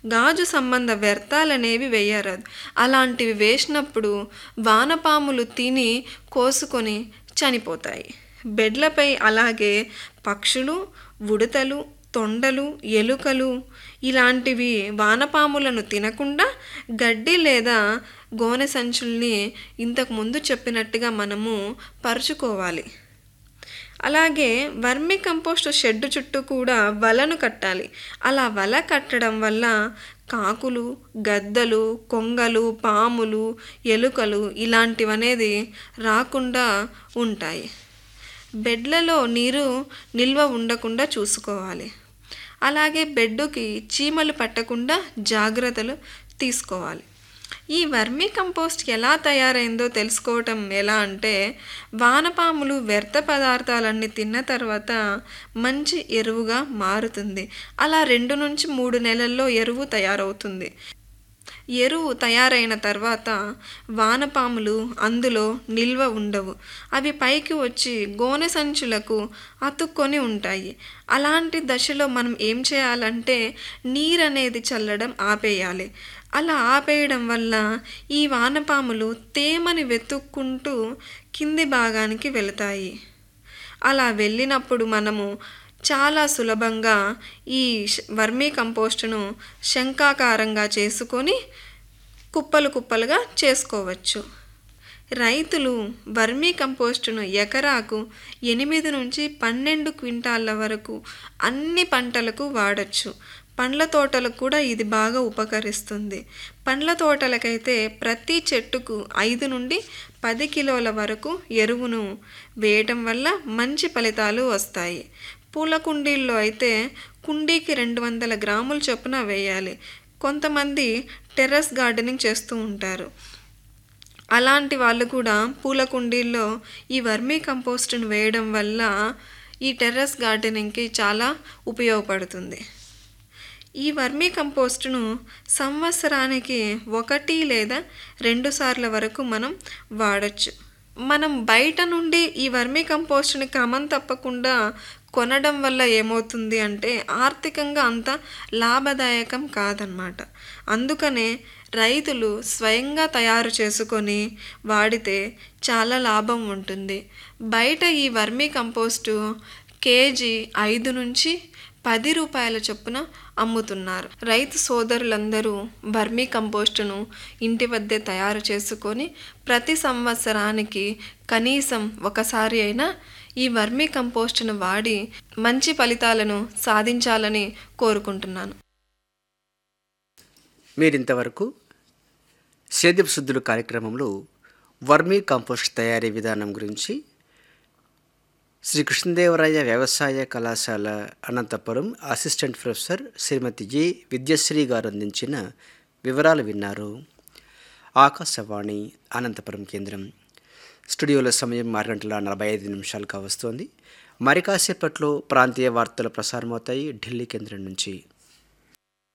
గాజు సంబంధ వ్యర్థాలనేవి వేయరాదు అలాంటివి వేసినప్పుడు వానపాములు తిని కోసుకొని చనిపోతాయి బెడ్లపై అలాగే పక్షులు ఉడతలు తొండలు ఎలుకలు ఇలాంటివి వానపాములను తినకుండా గడ్డి లేదా గోనె సంచుల్ని ఇంతకు ముందు చెప్పినట్టుగా మనము పరుచుకోవాలి అలాగే వర్మి కంపోస్ట్ షెడ్ చుట్టూ కూడా వలను కట్టాలి అలా వల కట్టడం వల్ల కాకులు గద్దలు కొంగలు పాములు ఎలుకలు ఇలాంటివనేది రాకుండా ఉంటాయి బెడ్లలో నీరు నిల్వ ఉండకుండా చూసుకోవాలి అలాగే బెడ్డుకి చీమలు పట్టకుండా జాగ్రత్తలు తీసుకోవాలి ఈ వర్మీ కంపోస్ట్ ఎలా తయారైందో తెలుసుకోవటం ఎలా అంటే వానపాములు వ్యర్థ పదార్థాలన్నీ తిన్న తర్వాత మంచి ఎరువుగా మారుతుంది అలా రెండు నుంచి మూడు నెలల్లో ఎరువు తయారవుతుంది ఎరువు తయారైన తర్వాత వానపాములు అందులో నిల్వ ఉండవు అవి పైకి వచ్చి గోనె సంచులకు అతుక్కొని ఉంటాయి అలాంటి దశలో మనం ఏం చేయాలంటే నీరు అనేది చల్లడం ఆపేయాలి అలా ఆపేయడం వల్ల ఈ వానపాములు తేమని వెతుక్కుంటూ కింది భాగానికి వెళతాయి అలా వెళ్ళినప్పుడు మనము చాలా సులభంగా ఈ వర్మీ కంపోస్టును శంఖాకారంగా చేసుకొని కుప్పలు కుప్పలుగా చేసుకోవచ్చు రైతులు వర్మీ కంపోస్టును ఎకరాకు ఎనిమిది నుంచి పన్నెండు క్వింటాళ్ళ వరకు అన్ని పంటలకు వాడచ్చు పండ్ల తోటలకు కూడా ఇది బాగా ఉపకరిస్తుంది పండ్ల తోటలకైతే ప్రతి చెట్టుకు ఐదు నుండి పది కిలోల వరకు ఎరువును వేయటం వల్ల మంచి ఫలితాలు వస్తాయి పూల కుండీల్లో అయితే కుండీకి రెండు వందల గ్రాముల చొప్పున వేయాలి కొంతమంది టెర్రస్ గార్డెనింగ్ చేస్తూ ఉంటారు అలాంటి వాళ్ళు కూడా పూల కుండీల్లో ఈ వర్మీ కంపోస్ట్ను వేయడం వల్ల ఈ టెర్రస్ గార్డెనింగ్కి చాలా ఉపయోగపడుతుంది ఈ వర్మీ కంపోస్టును సంవత్సరానికి ఒకటి లేదా రెండు సార్ల వరకు మనం వాడచ్చు మనం బయట నుండి ఈ వర్మీ కంపోస్ట్ని క్రమం తప్పకుండా కొనడం వల్ల ఏమవుతుంది అంటే ఆర్థికంగా అంత లాభదాయకం కాదనమాట అందుకనే రైతులు స్వయంగా తయారు చేసుకొని వాడితే చాలా లాభం ఉంటుంది బయట ఈ వర్మీ కంపోస్టు కేజీ ఐదు నుంచి పది రూపాయల చొప్పున అమ్ముతున్నారు రైతు సోదరులందరూ వర్మీ కంపోస్టును ఇంటి వద్దే తయారు చేసుకొని ప్రతి సంవత్సరానికి కనీసం ఒకసారి అయినా ఈ వర్మీ కంపోస్టును వాడి మంచి ఫలితాలను సాధించాలని కోరుకుంటున్నాను మీరింతవరకు సేద్యపు శుద్ధులు కార్యక్రమంలో వర్మీ కంపోస్ట్ తయారీ విధానం గురించి శ్రీ కృష్ణదేవరాయ వ్యవసాయ కళాశాల Anantapuram assistant professor Shrimati G Vidyasri garu అందించిన వివరాలు విన్నారు ఆకాశవాణి అనంతపురం కేంద్రం స్టూడియోలో సమయం ఆరు గంటల నలభై ఐదు నిమిషాలుగా వస్తోంది మరి కాసేపట్లో ప్రాంతీయ వార్తలు ప్రసారమవుతాయి ఢిల్లీ కేంద్రం నుంచి